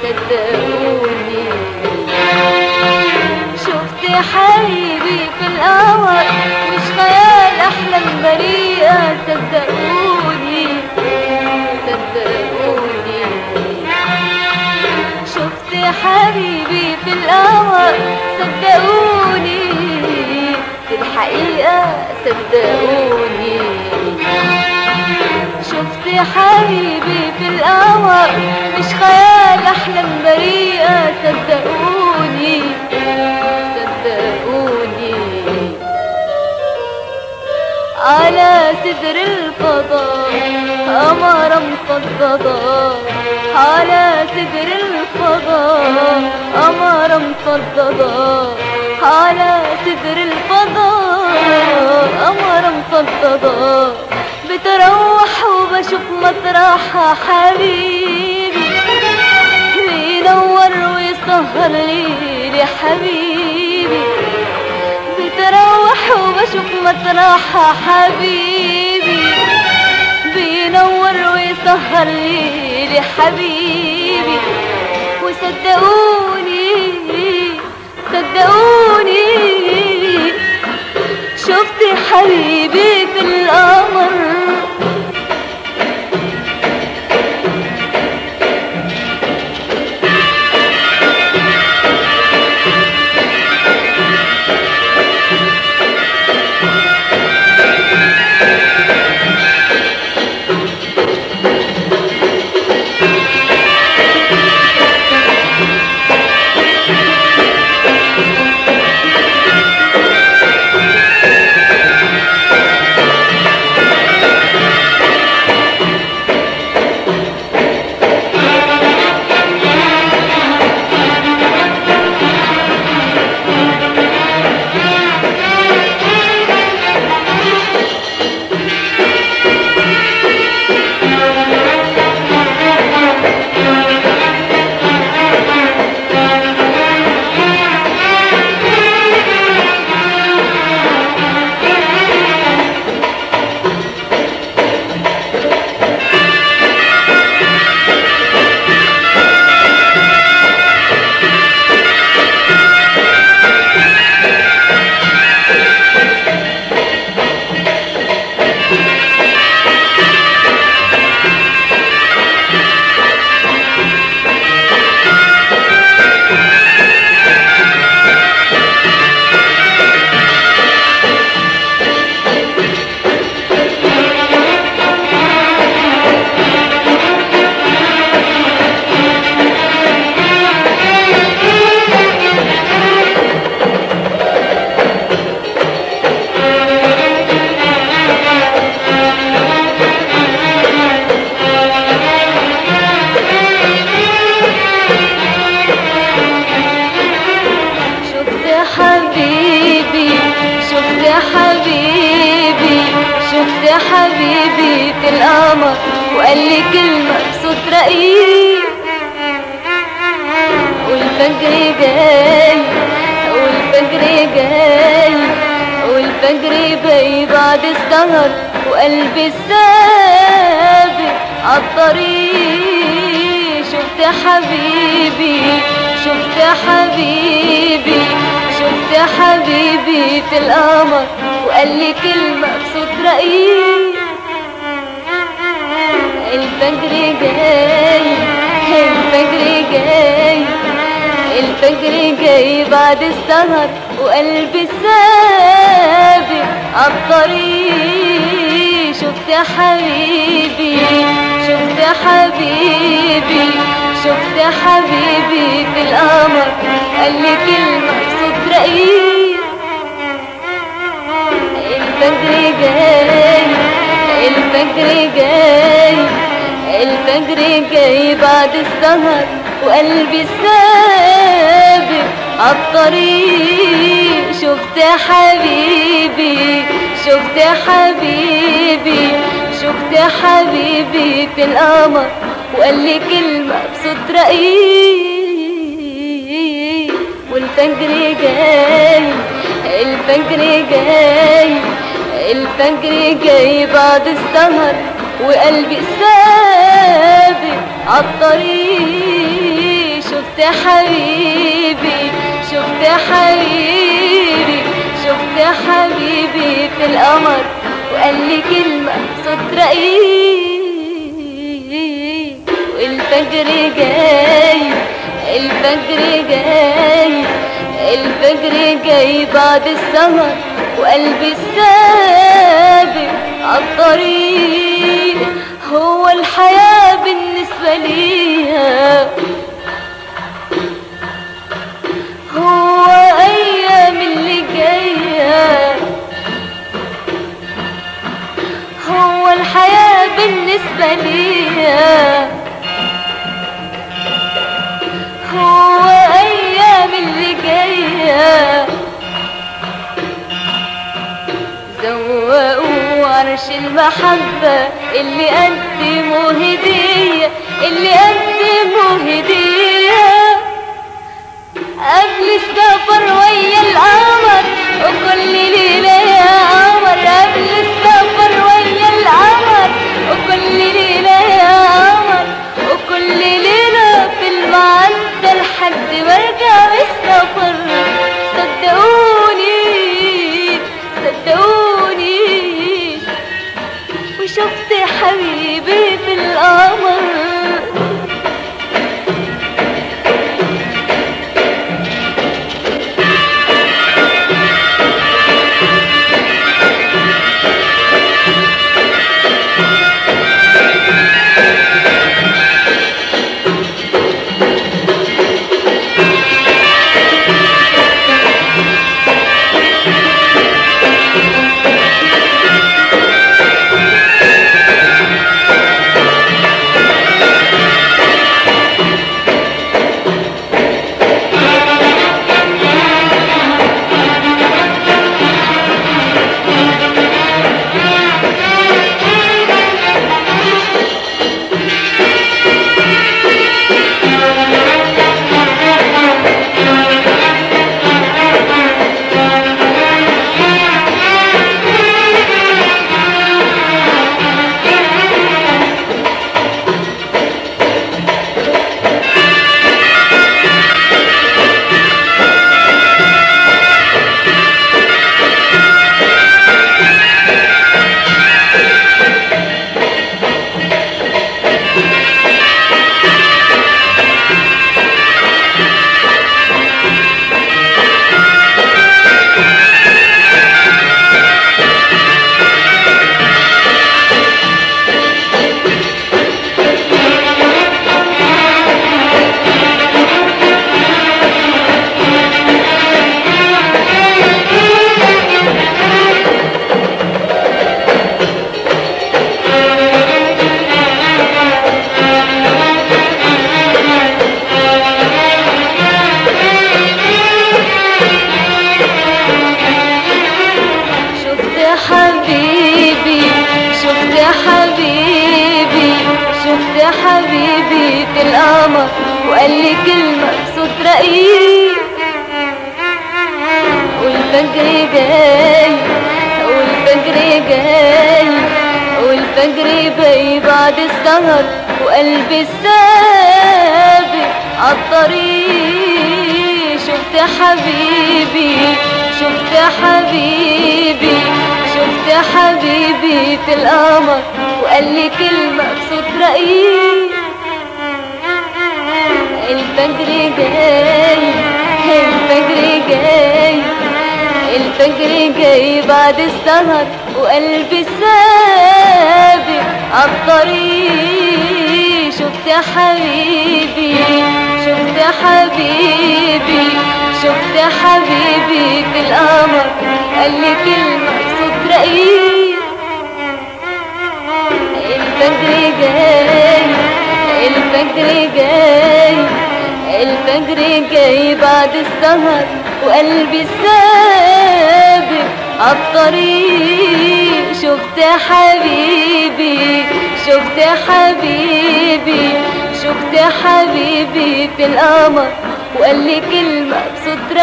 صدقوني شفت حبيبي في القمر مش خيال احلام بريئة صدقوني صدقوني شفت حبيبي في القمر صدقوني في الحقيقة صدقوني شفت حبيبي في القمر مش خيال احلام بريئة صدقوني صدقوني على صدر الفضاء قمرة مفضضة على صدر الفضاء قمرة مفضضة على صدر الفضاء قمرة مفضضة بتروح وبشوف مطرحها حبيبي بينور ويسهر ليلي حبيبي بتروح وبشوف مطرحها حبيبي بينور ويسهر ليلي حبيبي وصدقوني صدقوني شفت حبيبي في القمر شفت حبيبي شفت حبيبي شفت حبيبي في القمر وقال لي كلمة بصوت رقيق والفجر جاي والفجر جاي والفجر باي بعد السهر وقلبي السابق عالطريق شفت حبيبي شفت حبيبي شفت حبيبي في القمر وقال لي كلمة بصوت رقيق الفجر جاي الفجر جاي الفجر جاي بعد السهر وقلبي السابق عالطريق شفت حبيبي شفت حبيبي شفت حبيبي في القمر قال لي كلمة بصوت رقيق الفجر جاي الفجر جاي الفجر جاي بعد السهر وقلبي السابق عالطريق شفت حبيبي شفت حبيبي شفت حبيبي في القمر وقال لي كلمة بصوت رقيق والفجر جاي الفجر جاي الفجر جاي بعد السهر وقلبي سابق عالطريق شفت حبيبي شفت حبيبي شفت حبيبي في القمر وقال لي كلمة صوت رقيق والفجر جاي الفجر جاي الفجر جاي بعد السهر وقلبي السابق عالطريق هو الحياة بالنسبة ليها هو أيام اللي جاية هو الحياة بالنسبة ليها هو أيام اللي جاية زوقوا عرش المحبة اللي قدموا هدية اللي قدموا هدية قبل السفر ويا القمر وكل ليلة يا قمر قبل السفر ويا القمر وكل ليلة يا قمر وكل ليلة في المعدة لحد ما ارجع من السفر صدقوني صدقوني وشفت حبيبي في القمر شفت حبيبي شفت حبيبي شفت حبيبي في القمر وقال لي كلمة بصوت رقيق والفجر جاي والفجر جاي والفجر جاي بعد السهر وقلبي السابق عالطريق شفت حبيبي شفت حبيبي شفت حبيبي في القمر وقال لي كلمة بصوت رقيق الفجر جاي الفجر جاي الفجر جاي بعد السهر وقلبي سابق عالطريق شفت حبيبي شفت حبيبي شفت حبيبي في القمر قال لي كلمة بصوت رقيق الفجر جاي الفجر جاي الفجر جاي بعد السهر وقلبي السابق عالطريق شفت حبيبي شفت حبيبي شفت حبيبي في القمر وقال لي كلمة بصوت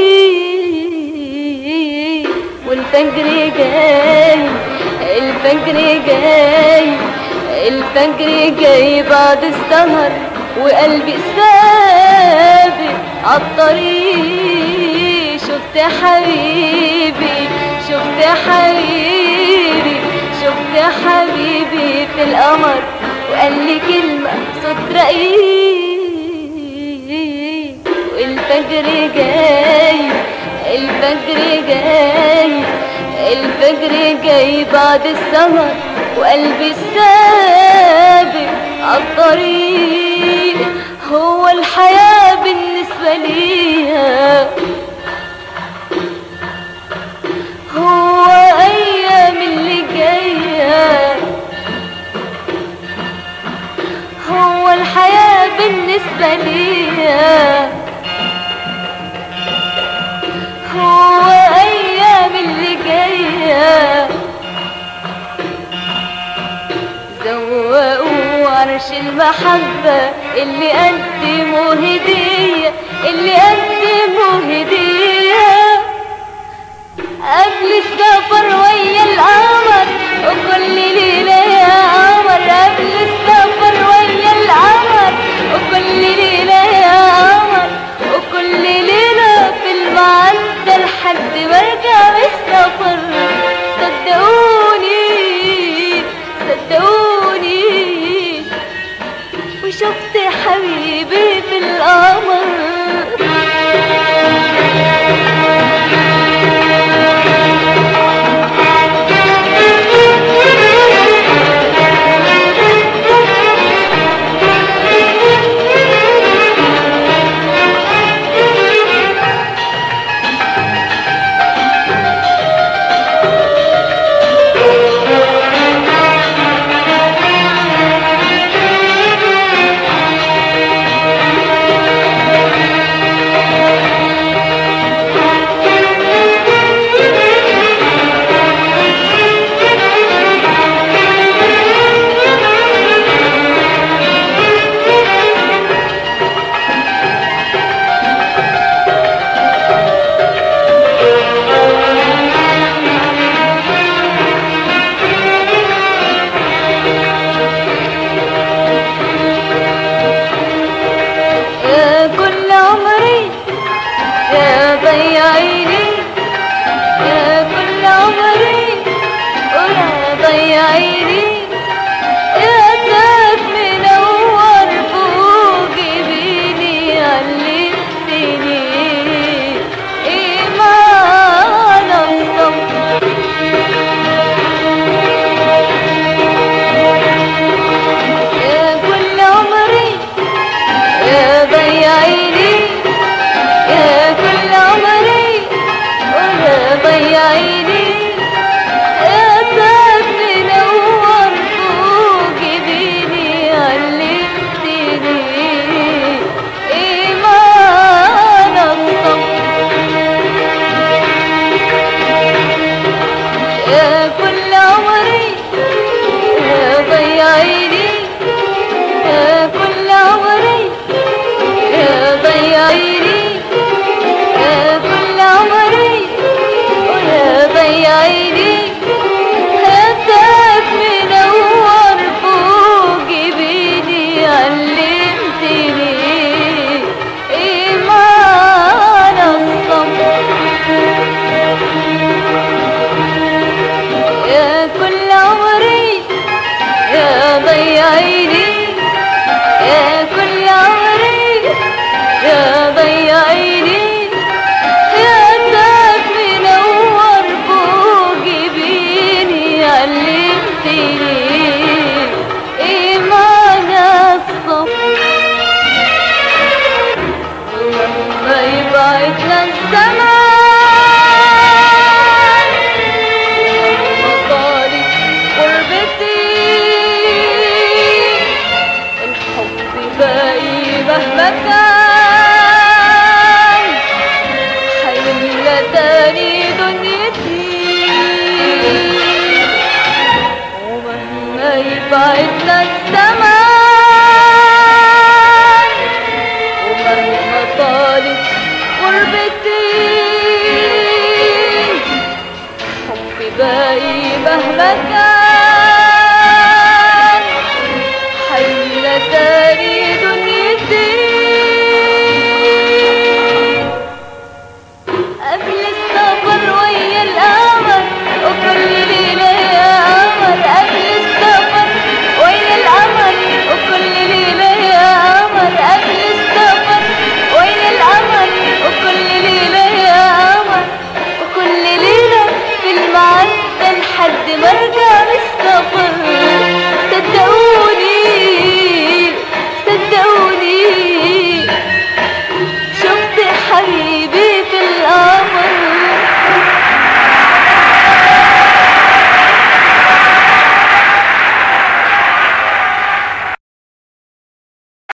رقيق والفجر جاي الفجر جاي الفجر جاي بعد السهر وقلبي سابق عالطريق شفت حبيبي شفت حبيبي شفت حبيبي في القمر وقال لي كلمة صوت رقيق والفجر جاي الفجر جاي الفجر جاي بعد السهر وقلبي السابق عالطريق هو الحياة بالنسبة ليها هو أيام اللي جاية هو الحياة بالنسبة ليها هو أيام اللي جاية زوقوا عرش المحبة اللي قدموا هدية اللي قدموا هدية قبل السفر ويا القمر وكل ليلة يا قمر قبل السفر ويا القمر وكل ليلة يا قمر وكل ليلة في المعدة لحد ما ارجع من السفر صدقوني صدقوني وشفت حبيبي في القمر يا كل عمري يا ضيعيني يا كل عمري ويا ضيعيني يا تاج منور فوق جبيني علمتني إيمان الصبر يا كل عمري يا ضيعيني يا كل عمري ويا ضيعيني يا تاج منور فوق جبيني علمتني إيمان الصبر يا كل عمري يا ضيعيني يا كل عمري يا ضيعيني يا كل عمري ويا ضيعيني هداك منور فوق جبيني علمتني إيمان الصبر يا كل عمري يا ضيعيني يا كل عمري يا ضيعيني يا تاج منور فوق جبيني علمتني إيمان الصبر ومهما يبعدنا الزمان مطالب قربتي الحب باقي مهما كان حيملى تاني دنيتي ومهما يبعدنا الزمان ومهما طالت غربتي حبي باقي مهما كان